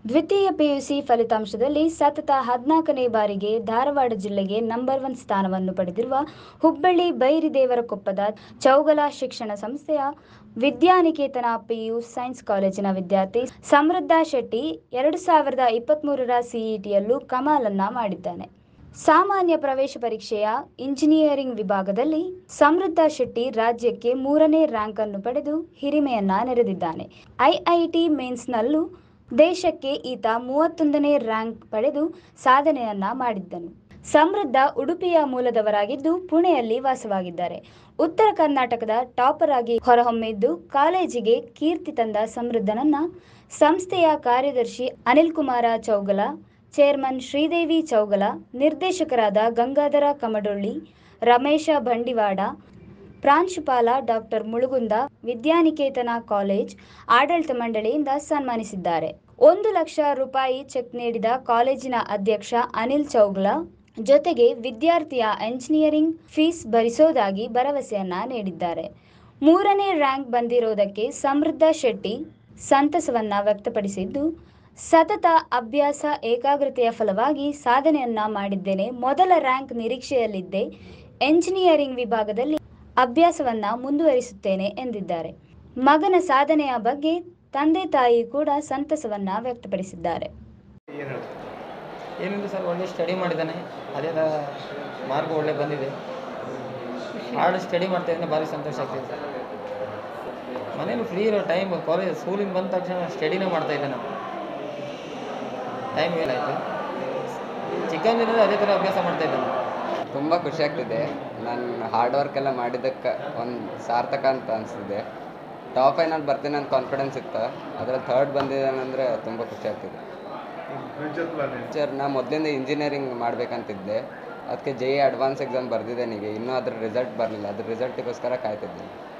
ದ್ವಿತೀಯ ಪಿಯುಸಿ ಫಲಿತಾಂಶದಲ್ಲಿ ಸತತ ಹದಿನಾಲ್ಕನೇ ಬಾರಿಗೆ ಧಾರವಾಡ ಜಿಲ್ಲೆಗೆ ನಂಬರ್ ಒನ್ ಸ್ಥಾನವನ್ನು ಪಡೆದಿರುವ ಹುಬ್ಬಳ್ಳಿ ಬೈರಿದೇವರಕೊಪ್ಪದ ಚೌಗಲ ಶಿಕ್ಷಣ ಸಂಸ್ಥೆಯ ವಿದ್ಯಾನಿಕೇತನ ಪಿಯು ಸೈನ್ಸ್ ಕಾಲೇಜಿನ ವಿದ್ಯಾರ್ಥಿ ಸಮೃದ್ಧ ಶೆಟ್ಟಿ ಎರಡು ಸಾವಿರದ ಇಪ್ಪತ್ತ್ಮೂರರ ಸಿಇಟಿಯಲ್ಲೂ ಕಮಾಲನ್ನ ಮಾಡಿದ್ದಾನೆ ಸಾಮಾನ್ಯ ಪ್ರವೇಶ ಪರೀಕ್ಷೆಯ ಇಂಜಿನಿಯರಿಂಗ್ ವಿಭಾಗದಲ್ಲಿ ಸಮೃದ್ಧ ಶೆಟ್ಟಿ ರಾಜ್ಯಕ್ಕೆ ಮೂರನೇ ರ್ಯಾಂಕ್ ಅನ್ನು ಪಡೆದು ಹಿರಿಮೆಯನ್ನ ನೆರೆದಿದ್ದಾನೆ ಐಐಟಿ ಮೇನ್ಸ್ನಲ್ಲೂ ದೇಶಕ್ಕೆ ಈತ ಮೂವತ್ತೊಂದನೇ ರ್ಯಾಂಕ್ ಪಡೆದು ಸಾಧನೆಯನ್ನ ಮಾಡಿದ್ದನು ಸಮೃದ್ಧ ಉಡುಪಿಯ ಮೂಲದವರಾಗಿದ್ದು ಪುಣೆಯಲ್ಲಿ ವಾಸವಾಗಿದ್ದಾರೆ ಉತ್ತರ ಕರ್ನಾಟಕದ ಟಾಪರ್ ಆಗಿ ಹೊರಹೊಮ್ಮಿದ್ದು ಕಾಲೇಜಿಗೆ ಕೀರ್ತಿ ತಂದ ಸಮೃದ್ಧನನ್ನ ಸಂಸ್ಥೆಯ ಕಾರ್ಯದರ್ಶಿ ಅನಿಲ್ ಕುಮಾರ ಚೌಗಲ ಚೇರ್ಮನ್ ಶ್ರೀದೇವಿ ಚೌಗಲ ನಿರ್ದೇಶಕರಾದ ಗಂಗಾಧರ ಕಮಡೊಳ್ಳಿ ರಮೇಶ ಬಂಡಿವಾಡ ಪ್ರಾಂಶುಪಾಲ ಡಾಕ್ಟರ್ ಮುಳುಗುಂದ ವಿದ್ಯಾನಿಕೇತನ ಕಾಲೇಜ್ ಆಡಳಿತ ಮಂಡಳಿಯಿಂದ ಸನ್ಮಾನಿಸಿದ್ದಾರೆ ಒಂದು ಲಕ್ಷ ರೂಪಾಯಿ ಚೆಕ್ ನೀಡಿದ ಕಾಲೇಜಿನ ಅಧ್ಯಕ್ಷ ಅನಿಲ್ ಚೌಗ್ಲ ಜೊತೆಗೆ ವಿದ್ಯಾರ್ಥಿಯ ಎಂಜಿನಿಯರಿಂಗ್ ಫೀಸ್ ಭರಿಸೋದಾಗಿ ಭರವಸೆಯನ್ನ ನೀಡಿದ್ದಾರೆ ಮೂರನೇ ರ್ಯಾಂಕ್ ಬಂದಿರೋದಕ್ಕೆ ಸಮೃದ್ಧ ಶೆಟ್ಟಿ ಸಂತಸವನ್ನ ವ್ಯಕ್ತಪಡಿಸಿದ್ದು ಸತತ ಅಭ್ಯಾಸ ಏಕಾಗ್ರತೆಯ ಫಲವಾಗಿ ಸಾಧನೆಯನ್ನ ಮಾಡಿದ್ದೇನೆ ಮೊದಲ ರ್ಯಾಂಕ್ ನಿರೀಕ್ಷೆಯಲ್ಲಿದ್ದೆ ಎಂಜಿನಿಯರಿಂಗ್ ವಿಭಾಗದಲ್ಲಿ ಅಭ್ಯಾಸವನ್ನ ಮುಂದುವರಿಸುತ್ತೇನೆ ಎಂದಿದ್ದಾರೆ ಮಗನ ಸಾಧನೆಯ ಬಗ್ಗೆ ತಂದೆ ತಾಯಿ ಕೂಡ ಸಂತಸವನ್ನ ವ್ಯಕ್ತಪಡಿಸಿದ್ದಾರೆ ಏನು ಹೇಳ್ತಾರೆ ಏನಿಲ್ಲ ಸರ್ ಒಳ್ಳೆ ಸ್ಟಡಿ ಮಾಡಿದ್ದಾನೆ ಅದೇ ಮಾರ್ಕ್ ಒಳ್ಳೆ ಬಂದಿದೆ ಹಾರ್ಡ್ ಸ್ಟಡಿ ಮಾಡ್ತಾ ಇದ್ದಾನೆ ಭಾರಿ ಸಂತೋಷ ಆಗ್ತಿದೆ ಸರ್ ಮನೇಲಿ ಫ್ರೀ ಇರೋ ಟೈಮ್ ಕಾಲೇಜ್ ಸ್ಕೂಲಿಂದ ಬಂದ ತಕ್ಷಣ ಸ್ಟಡಿನೇ ಮಾಡ್ತಾ ಇದ್ದಾನೆ ಟೈಮ್ ಏನಾಯಿತು ಚಿಕ್ಕಂದಿನಿಂದ ಅದೇ ಥರ ಅಭ್ಯಾಸ ಮಾಡ್ತಾ ಇದ್ದಾನೆ ತುಂಬ ಖುಷಿ ಆಗ್ತಿದೆ ನಾನು ಹಾರ್ಡ್ ವರ್ಕ್ ಎಲ್ಲ ಮಾಡಿದ್ದಕ್ಕೆ ಒಂದು ಸಾರ್ಥಕ ಅಂತ ಅನಿಸ್ತಿದೆ ಟಾಪ್ ಫೈನಲ್ಲಿ ಬರ್ತೀನಿ ಅಂತ ಕಾನ್ಫಿಡೆನ್ಸ್ ಇತ್ತು ಅದರ ಥರ್ಡ್ ಬಂದಿದ್ದಾನಂದರೆ ತುಂಬ ಖುಷಿ ಆಗ್ತಿದೆ ಫ್ಯೂಚರ್ ಪ್ಲಾನ್ ಏನು ಸರ್ ನಾ ಮೊದಲಿಂದ ಇಂಜಿನಿಯರಿಂಗ್ ಮಾಡಬೇಕಂತಿದ್ದೆ ಅದಕ್ಕೆ ಜೆ ಇ ಅಡ್ವಾನ್ಸ್ ಎಕ್ಸಾಮ್ ಬರೆದಿದ್ದೇನೆ ಈಗ ಇನ್ನೂ ಅದ್ರ ರಿಸಲ್ಟ್ ಬರಲಿಲ್ಲ ಅದ್ರ ರಿಸಲ್ಟಿಗೋಸ್ಕರ ಕಾಯ್ತಿದ್ದೀನಿ